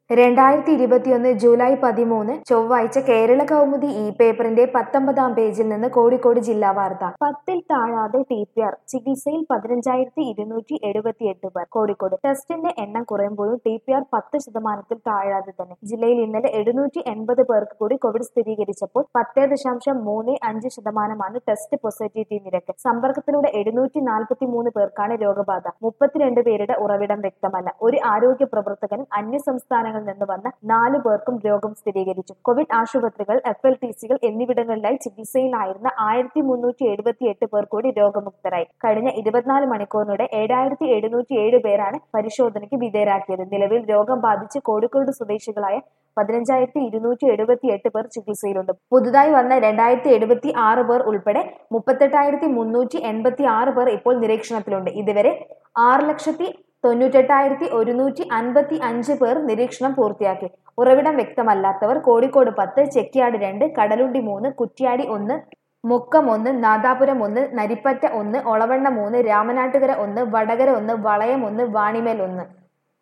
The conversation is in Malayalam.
രണ്ടായിരത്തി ഇരുപത്തിയൊന്ന് ജൂലൈ പതിമൂന്ന് ചൊവ്വാഴ്ച കേരള കൗമുദി ഇ പേപ്പറിന്റെ പത്തൊമ്പതാം പേജിൽ നിന്ന് കോഴിക്കോട് ജില്ലാ വാർത്ത പത്തിൽ താഴാതെ ടി പി ആർ ചികിത്സയിൽ പതിനഞ്ചായിരത്തി ഇരുന്നൂറ്റി എഴുപത്തിയെട്ട് പേർ കോഴിക്കോട് ടെസ്റ്റിന്റെ എണ്ണം കുറയുമ്പോഴും ടി പി ആർ പത്ത് ശതമാനത്തിൽ താഴാതെ തന്നെ ജില്ലയിൽ ഇന്നലെ എഴുന്നൂറ്റി എൺപത് പേർക്ക് കൂടി കോവിഡ് സ്ഥിരീകരിച്ചപ്പോൾ പത്ത് ദശാംശം മൂന്ന് അഞ്ച് ശതമാനമാണ് ടെസ്റ്റ് പോസിറ്റിവിറ്റി നിരക്ക് സമ്പർക്കത്തിലൂടെ എഴുന്നൂറ്റി നാൽപ്പത്തി മൂന്ന് പേർക്കാണ് രോഗബാധ മുപ്പത്തിരണ്ട് പേരുടെ ഉറവിടം വ്യക്തമല്ല ഒരു ആരോഗ്യ പ്രവർത്തകനും അന്യ സംസ്ഥാനങ്ങളിൽ നിന്ന് വന്ന നാല് പേർക്കും രോഗം സ്ഥിരീകരിച്ചു കോവിഡ് ആശുപത്രികൾ എഫ് എൽ ടി സികൾ എന്നിവിടങ്ങളിലായി ചികിത്സയിലായിരുന്ന ആയിരത്തി മുന്നൂറ്റി എഴുപത്തി എട്ട് പേർ കൂടി രോഗമുക്തരായി കഴിഞ്ഞ ഇരുപത്തിനാല് മണിക്കൂറിനിടെ ഏഴായിരത്തി എഴുന്നൂറ്റി ഏഴ് പേരാണ് പരിശോധനയ്ക്ക് വിധേയരാക്കിയത് നിലവിൽ രോഗം ബാധിച്ച് കോഴിക്കോട് സ്വദേശികളായ പതിനഞ്ചായിരത്തി ഇരുന്നൂറ്റി എഴുപത്തി എട്ട് പേർ ചികിത്സയിലുണ്ട് പുതുതായി വന്ന രണ്ടായിരത്തി എഴുപത്തി ആറ് പേർ ഉൾപ്പെടെ മുപ്പത്തെട്ടായിരത്തി മുന്നൂറ്റി എൺപത്തി ആറ് പേർ ഇപ്പോൾ നിരീക്ഷണത്തിലുണ്ട് ഇതുവരെ ആറ് ലക്ഷത്തി തൊണ്ണൂറ്റെട്ടായിരത്തി ഒരുന്നൂറ്റി അൻപത്തി അഞ്ച് പേർ നിരീക്ഷണം പൂർത്തിയാക്കി ഉറവിടം വ്യക്തമല്ലാത്തവർ കോഴിക്കോട് പത്ത് ചെക്കിയാട് രണ്ട് കടലുണ്ടി മൂന്ന് കുറ്റ്യാടി ഒന്ന് മുക്കം ഒന്ന് നാദാപുരം ഒന്ന് നരിപ്പറ്റ ഒന്ന് ഒളവണ്ണ മൂന്ന് രാമനാട്ടുകര ഒന്ന് വടകര ഒന്ന് വളയം ഒന്ന് വാണിമേൽ ഒന്ന്